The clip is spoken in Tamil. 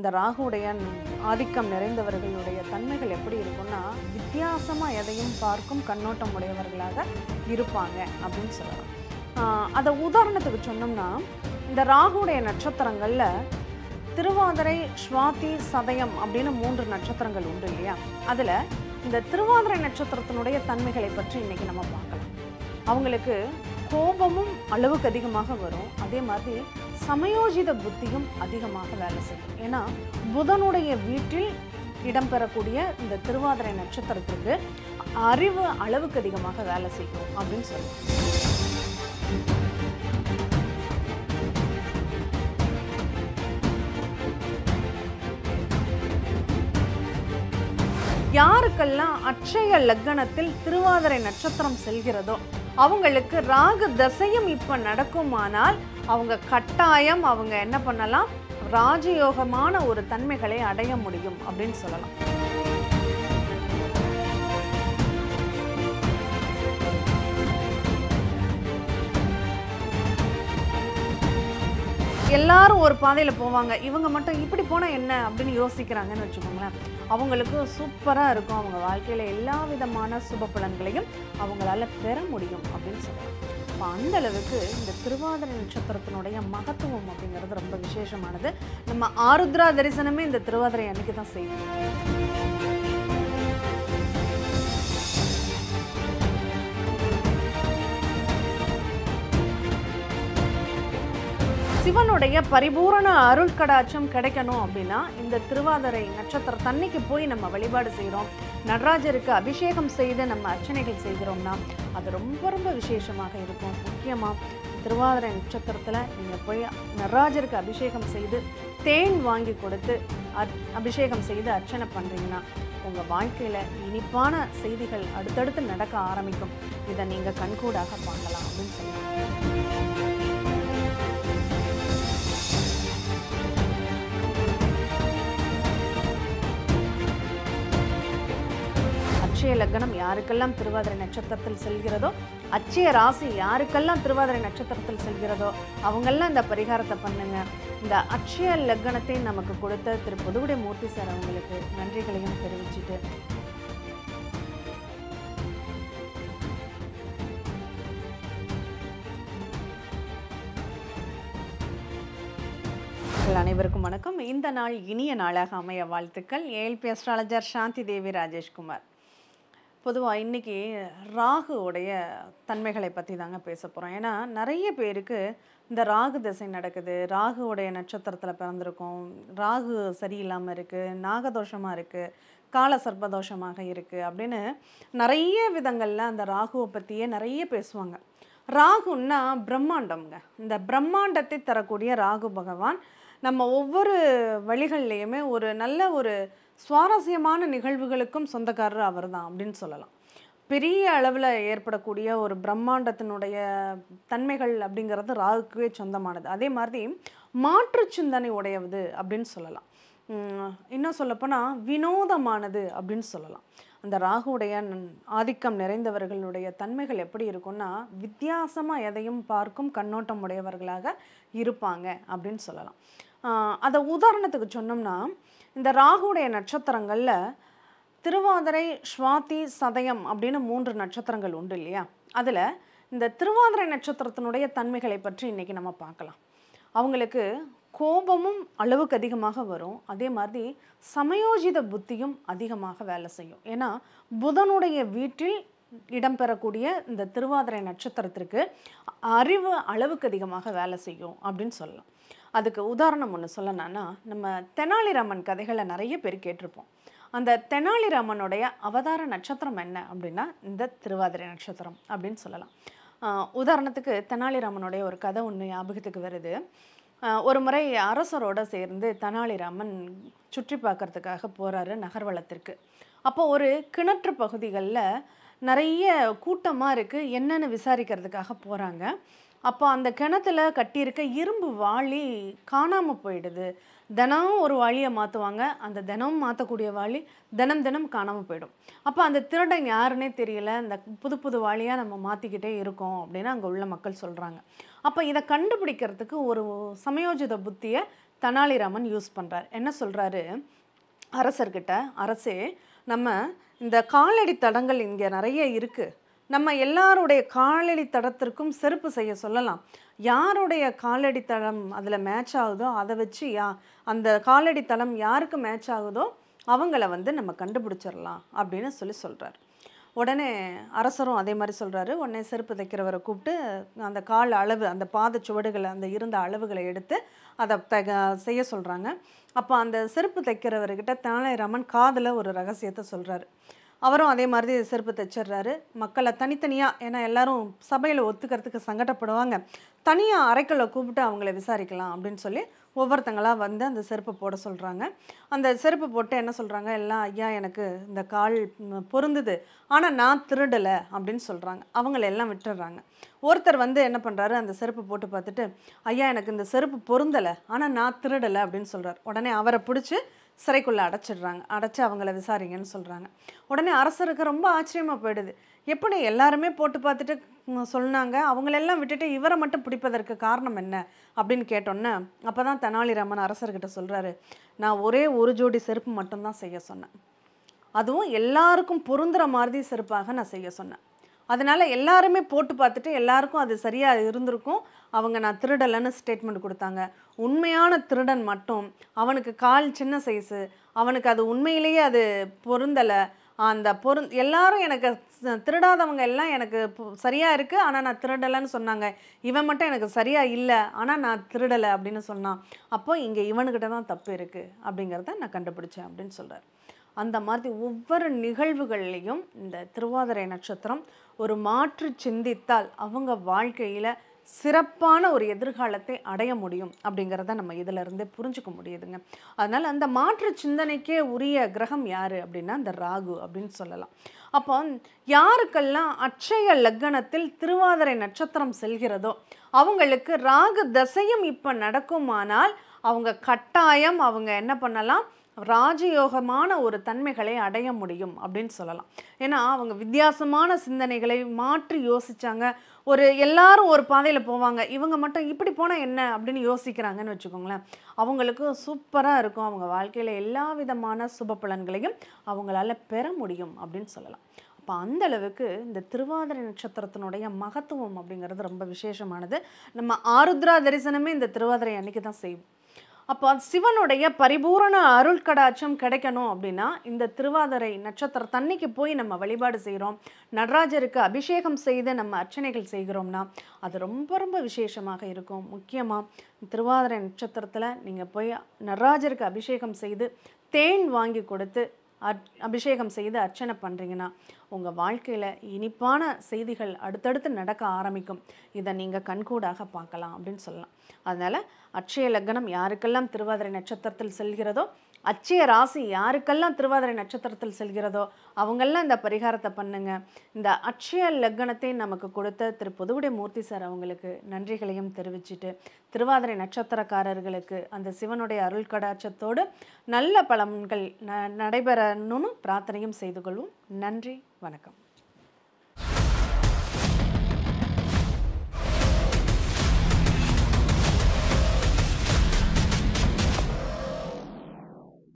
இந்த ராகுடைய ஆதிக்கம் நிறைந்தவர்களுடைய தன்மைகள் எப்படி இருக்கும்னா வித்தியாசமாக எதையும் பார்க்கும் கண்ணோட்டம் உடையவர்களாக இருப்பாங்க அப்படின்னு சொல்லலாம் ஆஹ் அதை உதாரணத்துக்கு சொன்னோம்னா இந்த ராகுடைய நட்சத்திரங்களில் திருவாதிரை ஸ்வாதி சதயம் அப்படின்னு மூன்று நட்சத்திரங்கள் உண்டு இல்லையா அதில் இந்த திருவாதிரை நட்சத்திரத்தினுடைய தன்மைகளை பற்றி இன்னைக்கு நம்ம பார்க்கலாம் அவங்களுக்கு கோபமும் அளவுக்கு அதிகமாக வரும் அதே மாதிரி சமயோஜித புத்தியும் அதிகமாக வேலை செய்யும் ஏன்னா புதனுடைய வீட்டில் இடம்பெறக்கூடிய இந்த திருவாதிரை நட்சத்திரத்துக்கு அறிவு அளவுக்கு அதிகமாக வேலை செய்யும் அப்படின்னு சொல்லுவோம் யாருக்கெல்லாம் அட்சய லக்னத்தில் திருவாதிரை நட்சத்திரம் செல்கிறதோ அவங்களுக்கு ராகு தசையும் இப்ப நடக்குமானால் அவங்க கட்டாயம் அவங்க என்ன பண்ணலாம் ராஜயோகமான ஒரு தன்மைகளை அடைய முடியும் அப்படின்னு சொல்லலாம் எல்லாரும் ஒரு பாதையில் போவாங்க இவங்க மட்டும் இப்படி போனால் என்ன அப்படின்னு யோசிக்கிறாங்கன்னு வச்சுக்கோங்களேன் அவங்களுக்கு சூப்பராக இருக்கும் அவங்க வாழ்க்கையில் எல்லா விதமான சுப பலன்களையும் அவங்களால பெற முடியும் அப்படின்னு சொல்லலாம் அப்போ அந்த அளவுக்கு இந்த திருவாதிரை நட்சத்திரத்தினுடைய மகத்துவம் அப்படிங்கிறது ரொம்ப விசேஷமானது நம்ம ஆருத்ரா தரிசனமே இந்த திருவாதிரை அன்னைக்கு தான் செய்வோம் சிவனுடைய பரிபூரண அருள் கடாட்சம் கிடைக்கணும் அப்படின்னா இந்த திருவாதிரை நட்சத்திர தன்னைக்கு போய் நம்ம வழிபாடு செய்கிறோம் நடராஜருக்கு அபிஷேகம் செய்து நம்ம அர்ச்சனைகள் செய்கிறோம்னா அது ரொம்ப ரொம்ப விசேஷமாக இருக்கும் முக்கியமாக திருவாதிரை நட்சத்திரத்தில் நீங்கள் போய் நடராஜருக்கு அபிஷேகம் செய்து தேன் வாங்கி கொடுத்து அர் அபிஷேகம் செய்து அர்ச்சனை பண்ணுறீங்கன்னா உங்கள் வாழ்க்கையில் இனிப்பான செய்திகள் அடுத்தடுத்து நடக்க ஆரம்பிக்கும் இதை நீங்கள் கண்கூடாக பார்க்கலாம் அப்படின்னு சொல்லுவாங்க அட்சய லக்னம் யாருக்கெல்லாம் திருவாதிரை நட்சத்திரத்தில் செல்கிறதோ அட்சய ராசி யாருக்கெல்லாம் திருவாதிரை நட்சத்திரத்தில் செல்கிறதோ அவங்கெல்லாம் இந்த பரிகாரத்தை பண்ணுங்க இந்த அட்சய லக்னத்தை நமக்கு கொடுத்த திரு புதுவுடை மூர்த்தி சார் அவங்களுக்கு நன்றிகளையும் தெரிவிச்சுட்டு உங்கள் அனைவருக்கும் வணக்கம் இந்த நாள் இனிய நாளாக அமைய வாழ்த்துக்கள் ஏஎல்பி அஸ்ட்ராலஜர் சாந்தி தேவி ராஜேஷ்குமார் பொதுவாக இன்றைக்கி ராகுவுடைய தன்மைகளை பற்றி தாங்க பேச போகிறோம் ஏன்னா நிறைய பேருக்கு இந்த ராகு திசை நடக்குது ராகுவுடைய நட்சத்திரத்தில் பிறந்திருக்கோம் ராகு சரியில்லாமல் இருக்குது நாகதோஷமாக இருக்குது கால சர்ப்பதோஷமாக இருக்குது அப்படின்னு நிறைய விதங்களில் அந்த ராகுவை பற்றியே நிறைய பேசுவாங்க ராகுன்னா பிரம்மாண்டம்ங்க இந்த பிரம்மாண்டத்தை தரக்கூடிய ராகு பகவான் நம்ம ஒவ்வொரு வழிகள்லையுமே ஒரு நல்ல ஒரு சுவாரஸ்யமான நிகழ்வுகளுக்கும் சொந்தக்காரர் அவர் தான் அப்படின்னு சொல்லலாம் பெரிய அளவில் ஏற்படக்கூடிய ஒரு பிரம்மாண்டத்தினுடைய தன்மைகள் அப்படிங்கிறது ராகுக்குவே சொந்தமானது அதே மாதிரி மாற்று சிந்தனை உடையது அப்படின்னு சொல்லலாம் உம், இன்னும் சொல்லப்போனால் வினோதமானது அப்படின்னு சொல்லலாம் அந்த ராகுடைய நன்- ஆதிக்கம் நிறைந்தவர்களுடைய தன்மைகள் எப்படி இருக்கும்னா வித்தியாசமாக எதையும் பார்க்கும் கண்ணோட்டம் உடையவர்களாக இருப்பாங்க அப்படின்னு சொல்லலாம் ஆஹ் அதை உதாரணத்துக்கு சொன்னோம்னா இந்த ராகுடைய நட்சத்திரங்களில் திருவாதிரை ஸ்வாதி சதயம் அப்படின்னு மூன்று நட்சத்திரங்கள் உண்டு இல்லையா அதில் இந்த திருவாதிரை நட்சத்திரத்தினுடைய தன்மைகளை பற்றி இன்னைக்கு நம்ம பார்க்கலாம் அவங்களுக்கு கோபமும் அளவுக்கு அதிகமாக வரும் அதே மாதிரி சமயோஜித புத்தியும் அதிகமாக வேலை செய்யும் ஏன்னா புதனுடைய வீட்டில் இடம்பெறக்கூடிய இந்த திருவாதிரை நட்சத்திரத்திற்கு அறிவு அளவுக்கு அதிகமாக வேலை செய்யும் அப்படின்னு சொல்லலாம் அதுக்கு உதாரணம் ஒன்று சொல்லணும்னா நம்ம தெனாலிராமன் கதைகளை நிறைய பேர் கேட்டிருப்போம் அந்த தெனாலிராமனுடைய அவதார நட்சத்திரம் என்ன அப்படின்னா இந்த திருவாதிரை நட்சத்திரம் அப்படின்னு சொல்லலாம் ஆஹ் உதாரணத்துக்கு தெனாலிராமனுடைய ஒரு கதை ஒன்று ஞாபகத்துக்கு வருது ஆஹ் ஒரு முறை அரசரோட சேர்ந்து தெனாலிராமன் சுற்றி பார்க்கறதுக்காக போகிறாரு நகர்வலத்திற்கு அப்போ ஒரு கிணற்று பகுதிகளில் நிறைய கூட்டமாக இருக்குது என்னன்னு விசாரிக்கிறதுக்காக போகிறாங்க அப்போ அந்த கிணத்துல கட்டியிருக்க இரும்பு வாளி காணாமல் போயிடுது தினம் ஒரு வாளியை மாற்றுவாங்க அந்த தினம் மாற்றக்கூடிய வாளி தினம் தினம் காணாமல் போயிடும் அப்போ அந்த திருடன் யாருன்னே தெரியல இந்த புது புது வாளியாக நம்ம மாற்றிக்கிட்டே இருக்கோம் அப்படின்னு அங்கே உள்ள மக்கள் சொல்கிறாங்க அப்போ இதை கண்டுபிடிக்கிறதுக்கு ஒரு சமயோஜித புத்தியை தெனாலிராமன் யூஸ் பண்ணுறார் என்ன சொல்கிறாரு அரசர்கிட்ட அரசே நம்ம இந்த காலடி தடங்கள் இங்கே நிறைய இருக்குது நம்ம எல்லாருடைய காலடி தடத்திற்கும் செருப்பு செய்ய சொல்லலாம் யாருடைய காலடி தடம் அதில் மேட்ச் ஆகுதோ அதை வச்சு யா அந்த காலடி தடம் யாருக்கு மேட்ச் ஆகுதோ அவங்கள வந்து நம்ம கண்டுபிடிச்சிடலாம் அப்படின்னு சொல்லி சொல்கிறார் உடனே அரசரும் அதே மாதிரி சொல்கிறாரு உடனே செருப்பு தைக்கிறவரை கூப்பிட்டு அந்த கால் அளவு அந்த பாத சுவடுகளை அந்த இருந்த அளவுகளை எடுத்து அதை த செய்ய சொல்கிறாங்க அப்போ அந்த செருப்பு தைக்கிறவர்கிட்ட தானேராமன் காதில் ஒரு ரகசியத்தை சொல்கிறாரு அவரும் அதே மாதிரி செருப்பு தைச்சிடுறாரு மக்களை தனித்தனியாக ஏன்னா எல்லாரும் சபையில் ஒத்துக்கிறதுக்கு சங்கடப்படுவாங்க தனியாக அறைக்குள்ள கூப்பிட்டு அவங்கள விசாரிக்கலாம் அப்படின்னு சொல்லி ஒவ்வொருத்தங்களாக வந்து அந்த செருப்பை போட சொல்கிறாங்க அந்த செருப்பு போட்டு என்ன சொல்கிறாங்க எல்லாம் ஐயா எனக்கு இந்த கால் ம், பொருந்துது ஆனால் நான் திருடலை அப்படின்னு சொல்கிறாங்க அவங்கள எல்லாம் விட்டுடுறாங்க ஒருத்தர் வந்து என்ன பண்ணுறாரு அந்த செருப்பு போட்டு பார்த்துட்டு ஐயா எனக்கு இந்த செருப்பு பொருந்தலை ஆனால் நான் திருடலை அப்படின்னு சொல்கிறார் உடனே அவரை பிடிச்சி சிறைக்குள்ளே அடைச்சிடுறாங்க அடைச்சி அவங்கள விசாரிங்கன்னு சொல்கிறாங்க உடனே அரசருக்கு ரொம்ப ஆச்சரியமாக போயிடுது எப்படி எல்லாருமே போட்டு பார்த்துட்டு ம், சொன்னாங்க அவங்களெல்லாம் விட்டுட்டு இவரை மட்டும் பிடிப்பதற்கு காரணம் என்ன அப்படின்னு கேட்டோன்னே அப்போ தான் தெனாலிராமன் அரசர்கிட்ட சொல்கிறாரு நான் ஒரே ஒரு ஜோடி செருப்பு மட்டும்தான் செய்ய சொன்னேன் அதுவும் எல்லாருக்கும் பொருந்துற மாதிரி செருப்பாக நான் செய்ய சொன்னேன் அதனால் எல்லாருமே போட்டு பார்த்துட்டு எல்லாருக்கும் அது சரியாக இருந்திருக்கும் அவங்க நான் திருடலைன்னு ஸ்டேட்மெண்ட் கொடுத்தாங்க உண்மையான திருடன் மட்டும் அவனுக்கு கால் சின்ன சைஸு அவனுக்கு அது உண்மையிலேயே அது பொருந்தலை அந்த பொருந் எல்லாரும் எனக்கு ச- திருடாதவங்க எல்லாம் எனக்கு பொ- சரியா இருக்கு ஆனால் நான் திருடலைன்னு சொன்னாங்க இவன் மட்டும் எனக்கு சரியா இல்லை ஆனால் நான் திருடலை அப்படின்னு சொன்னான் அப்போ இங்கே இவனுக்கிட்ட தான் தப்பு இருக்கு அப்படிங்கிறத நான் கண்டுபிடிச்சேன் அப்படின்னு சொல்றாரு அந்த மாதிரி ஒவ்வொரு நிகழ்வுகள்லையும் இந்த திருவாதிரை நட்சத்திரம் ஒரு மாற்று சிந்தித்தால் அவங்க வாழ்க்கையில சிறப்பான ஒரு எதிர்காலத்தை அடைய முடியும் அப்படிங்கிறத நம்ம இதுல இருந்தே புரிஞ்சுக்க முடியுதுங்க அதனால அந்த மாற்று சிந்தனைக்கே உரிய கிரகம் யாரு அப்படின்னா இந்த ராகு அப்படின்னு சொல்லலாம் அப்போ யாருக்கெல்லாம் அட்சய லக்னத்தில் திருவாதிரை நட்சத்திரம் செல்கிறதோ அவங்களுக்கு ராகு தசையும் இப்போ நடக்குமானால் அவங்க கட்டாயம் அவங்க என்ன பண்ணலாம் ராஜயோகமான ஒரு தன்மைகளை அடைய முடியும் அப்படின்னு சொல்லலாம் ஏன்னா அவங்க வித்தியாசமான சிந்தனைகளை மாற்றி யோசிச்சாங்க ஒரு எல்லாரும் ஒரு பாதையில் போவாங்க இவங்க மட்டும் இப்படி போனால் என்ன அப்படின்னு யோசிக்கிறாங்கன்னு வச்சுக்கோங்களேன் அவங்களுக்கு சூப்பராக இருக்கும் அவங்க வாழ்க்கையில் எல்லா விதமான சுப பலன்களையும் அவங்களால பெற முடியும் அப்படின்னு சொல்லலாம் அப்போ அந்த அளவுக்கு இந்த திருவாதிரை நட்சத்திரத்தினுடைய மகத்துவம் அப்படிங்கிறது ரொம்ப விசேஷமானது நம்ம ஆருத்ரா தரிசனமே இந்த திருவாதிரை அன்னைக்கு தான் செய்வோம் அப்போ சிவனுடைய பரிபூரண அருள் கடாட்சம் கிடைக்கணும் அப்படின்னா இந்த திருவாதிரை நட்சத்திரத்தன்னைக்கு போய் நம்ம வழிபாடு செய்கிறோம் நடராஜருக்கு அபிஷேகம் செய்து நம்ம அர்ச்சனைகள் செய்கிறோம்னா அது ரொம்ப ரொம்ப விசேஷமாக இருக்கும் முக்கியமாக திருவாதிரை நட்சத்திரத்தில் நீங்கள் போய் நடராஜருக்கு அபிஷேகம் செய்து தேன் வாங்கி கொடுத்து அட் அபிஷேகம் செய்து அர்ச்சனை பண்ணுறீங்கன்னா உங்கள் வாழ்க்கையில் இனிப்பான செய்திகள் அடுத்தடுத்து நடக்க ஆரம்பிக்கும் இதை நீங்கள் கண்கூடாக பார்க்கலாம் அப்படின்னு சொல்லலாம் அதனால் அட்சய லக்னம் யாருக்கெல்லாம் திருவாதிரை நட்சத்திரத்தில் செல்கிறதோ அட்சய ராசி யாருக்கெல்லாம் திருவாதிரை நட்சத்திரத்தில் செல்கிறதோ அவங்கெல்லாம் இந்த பரிகாரத்தை பண்ணுங்க இந்த அட்சய லக்னத்தை நமக்கு கொடுத்த திரு புதுவுடை மூர்த்தி சார் அவங்களுக்கு நன்றிகளையும் தெரிவிச்சிட்டு திருவாதிரை நட்சத்திரக்காரர்களுக்கு அந்த சிவனுடைய அருள் கடாட்சத்தோடு நல்ல பலன்கள் ந நடைபெறணும்னு பிரார்த்தனையும் செய்து கொள்வோம் நன்றி வணக்கம்